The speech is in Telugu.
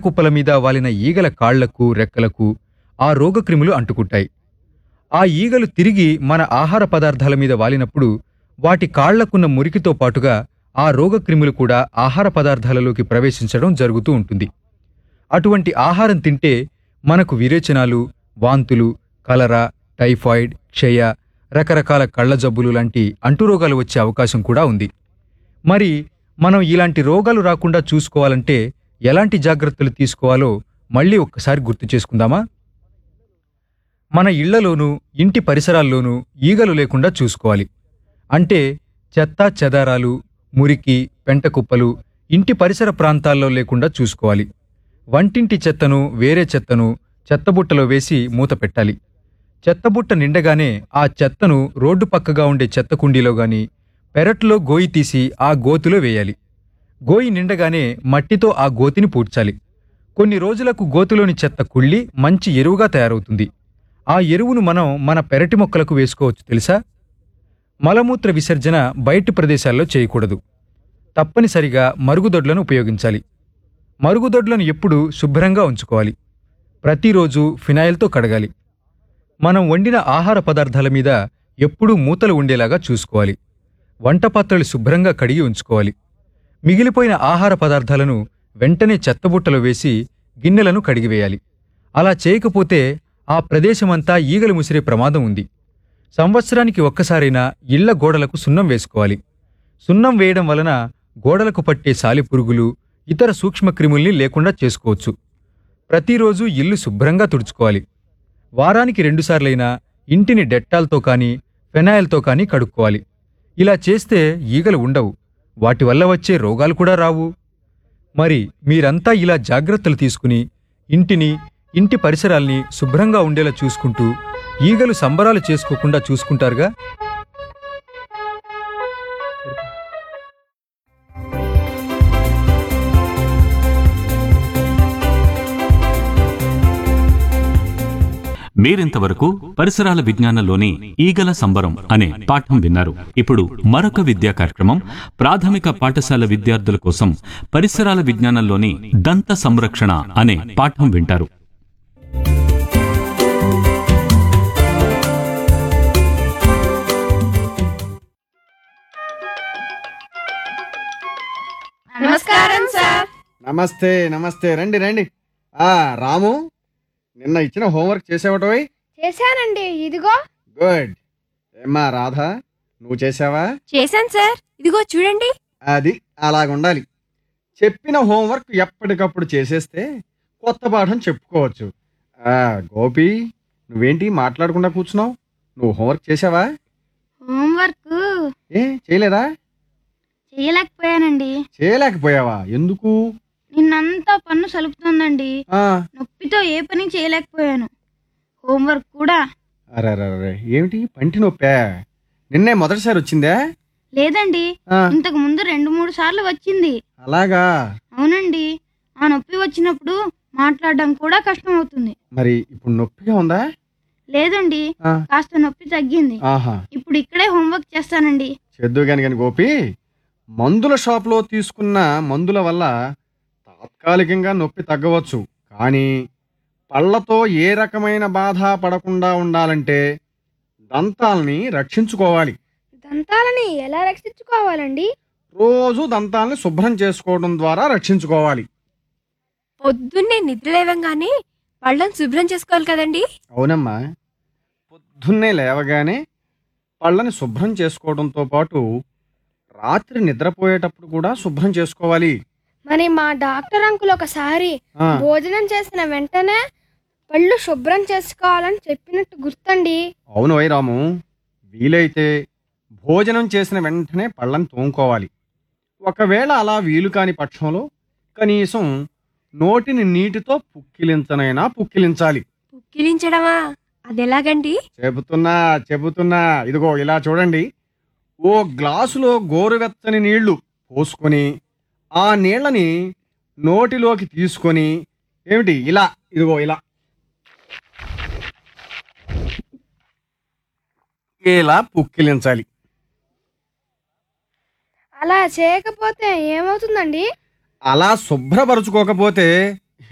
కుప్పల మీద వాలిన ఈగల కాళ్లకు రెక్కలకు ఆ రోగక్రిములు అంటుకుంటాయి ఆ ఈగలు తిరిగి మన ఆహార పదార్థాల మీద వాలినప్పుడు వాటి కాళ్లకున్న మురికితో పాటుగా ఆ రోగక్రిములు కూడా ఆహార పదార్థాలలోకి ప్రవేశించడం జరుగుతూ ఉంటుంది అటువంటి ఆహారం తింటే మనకు విరేచనాలు వాంతులు కలరా టైఫాయిడ్ క్షయ రకరకాల కళ్ళ జబ్బులు లాంటి అంటురోగాలు వచ్చే అవకాశం కూడా ఉంది మరి మనం ఇలాంటి రోగాలు రాకుండా చూసుకోవాలంటే ఎలాంటి జాగ్రత్తలు తీసుకోవాలో మళ్ళీ ఒక్కసారి గుర్తు చేసుకుందామా మన ఇళ్లలోనూ ఇంటి పరిసరాల్లోనూ ఈగలు లేకుండా చూసుకోవాలి అంటే చెత్త చెదారాలు మురికి పెంట కుప్పలు ఇంటి పరిసర ప్రాంతాల్లో లేకుండా చూసుకోవాలి వంటింటి చెత్తను వేరే చెత్తను చెత్తబుట్టలో వేసి మూత పెట్టాలి చెత్తబుట్ట నిండగానే ఆ చెత్తను రోడ్డు పక్కగా ఉండే చెత్త కుండీలో గాని పెరట్లో గోయి తీసి ఆ గోతిలో వేయాలి గోయి నిండగానే మట్టితో ఆ గోతిని పూడ్చాలి కొన్ని రోజులకు గోతిలోని చెత్త కుళ్ళి మంచి ఎరువుగా తయారవుతుంది ఆ ఎరువును మనం మన పెరటి మొక్కలకు వేసుకోవచ్చు తెలుసా మలమూత్ర విసర్జన బయటి ప్రదేశాల్లో చేయకూడదు తప్పనిసరిగా మరుగుదొడ్లను ఉపయోగించాలి మరుగుదొడ్లను ఎప్పుడూ శుభ్రంగా ఉంచుకోవాలి ప్రతిరోజు ఫినాయిల్తో కడగాలి మనం వండిన ఆహార పదార్థాల మీద ఎప్పుడూ మూతలు ఉండేలాగా చూసుకోవాలి వంట పాత్రలు శుభ్రంగా కడిగి ఉంచుకోవాలి మిగిలిపోయిన ఆహార పదార్థాలను వెంటనే చెత్తబుట్టలో వేసి గిన్నెలను కడిగివేయాలి అలా చేయకపోతే ఆ ప్రదేశమంతా ఈగలు ముసిరే ప్రమాదం ఉంది సంవత్సరానికి ఒక్కసారైనా ఇళ్ల గోడలకు సున్నం వేసుకోవాలి సున్నం వేయడం వలన గోడలకు పట్టే సాలిపురుగులు ఇతర సూక్ష్మక్రిముల్ని లేకుండా చేసుకోవచ్చు ప్రతిరోజు ఇల్లు శుభ్రంగా తుడుచుకోవాలి వారానికి రెండుసార్లైనా ఇంటిని డెట్టాల్తో కానీ ఫెనాయిల్తో కానీ కడుక్కోవాలి ఇలా చేస్తే ఈగలు ఉండవు వాటి వల్ల వచ్చే రోగాలు కూడా రావు మరి మీరంతా ఇలా జాగ్రత్తలు తీసుకుని ఇంటిని ఇంటి పరిసరాల్ని శుభ్రంగా ఉండేలా చూసుకుంటూ ఈగలు సంబరాలు చేసుకోకుండా చూసుకుంటారుగా మీరింతవరకు పరిసరాల విజ్ఞానంలోని ఈగల సంబరం అనే పాఠం విన్నారు ఇప్పుడు మరొక విద్యా కార్యక్రమం ప్రాథమిక పాఠశాల విద్యార్థుల కోసం పరిసరాల విజ్ఞానంలోని దంత సంరక్షణ అనే పాఠం వింటారు నమస్కారం సార్ నమస్తే నమస్తే రండి రండి ఆ రాము నిన్న ఇచ్చిన హోంవర్క్ చేసావటోయ్ చేశానండి ఇదిగో గుడ్ ఏమ్మా రాధా నువ్వు చేసావా చేశాను సార్ ఇదిగో చూడండి అది అలాగుండాలి చెప్పిన హోంవర్క్ ఎప్పటికప్పుడు చేసేస్తే కొత్త పాఠం చెప్పుకోవచ్చు ఆ గోపి నువ్వేంటి మాట్లాడకుండా కూర్చున్నావు నువ్వు హోంవర్క్ చేసావా హోంవర్క్ ఏ చేయలేదా చేయలేకపోయానండి చేయలేకపోయావా ఎందుకు నిన్నంతా పన్ను సలుపుతుందండి ఆ నొప్పితో ఏ పని చేయలేకపోయాను హోంవర్క్ కూడా అరే ఏమిటి పంటి నొప్పా నిన్నే మొదటిసారి వచ్చిందా లేదండి ఆ, ఇంతకు ముందు రెండు మూడు సార్లు వచ్చింది అలాగా అవునండి ఆ నొప్పి వచ్చినప్పుడు మాట్లాడడం కూడా కష్టం అవుతుంది మరి ఇప్పుడు నొప్పిగా ఉందా లేదండి ఆ, కాస్త నొప్పి తగ్గింది ఆహా ఇప్పుడు ఇక్కడే హోంవర్క్ చేస్తానండి చెద్దు కాని కాని గోపి మందుల షాప్లో తీసుకున్న మందుల వల్ల తాత్కాలికంగా నొప్పి తగ్గవచ్చు కానీ పళ్ళతో ఏ రకమైన బాధ పడకుండా ఉండాలంటే దంతాల్ని రక్షించుకోవాలి దంతాలని ఎలా రక్షించుకోవాలండి రోజు దంతాల్ని శుభ్రం చేసుకోవడం ద్వారా రక్షించుకోవాలి పొద్దున్నే నిద్ర లేవంగానే పళ్ళను శుభ్రం చేసుకోవాలి కదండి అవునమ్మా పొద్దున్నే లేవగానే పళ్ళని శుభ్రం చేసుకోవడంతో పాటు రాత్రి నిద్రపోయేటప్పుడు కూడా శుభ్రం చేసుకోవాలి మరి మా డాక్టర్ అంకుల్ ఒకసారి ఆ, భోజనం చేసిన వెంటనే పళ్ళు శుభ్రం చేసుకోవాలని చెప్పినట్టు గుర్తండి అవును వైరాము వీలైతే భోజనం చేసిన వెంటనే పళ్ళని తోముకోవాలి ఒకవేళ అలా వీలు కాని పక్షంలో కనీసం నోటిని నీటితో పుక్కిలించనైనా పుక్కిలించాలి పుక్కిలించడమా అది ఎలాగండి చెబుతున్నా చెబుతున్నా ఇదిగో ఇలా చూడండి ఓ గ్లాసులో గోరువెచ్చని నీళ్లు పోసుకొని ఆ నీళ్ళని నోటిలోకి తీసుకొని ఏమిటి ఇలా ఇదిగో ఇలా ఇలా పుక్కిలించాలి అలా చేయకపోతే ఏమవుతుందండి అలా శుభ్రపరుచుకోకపోతే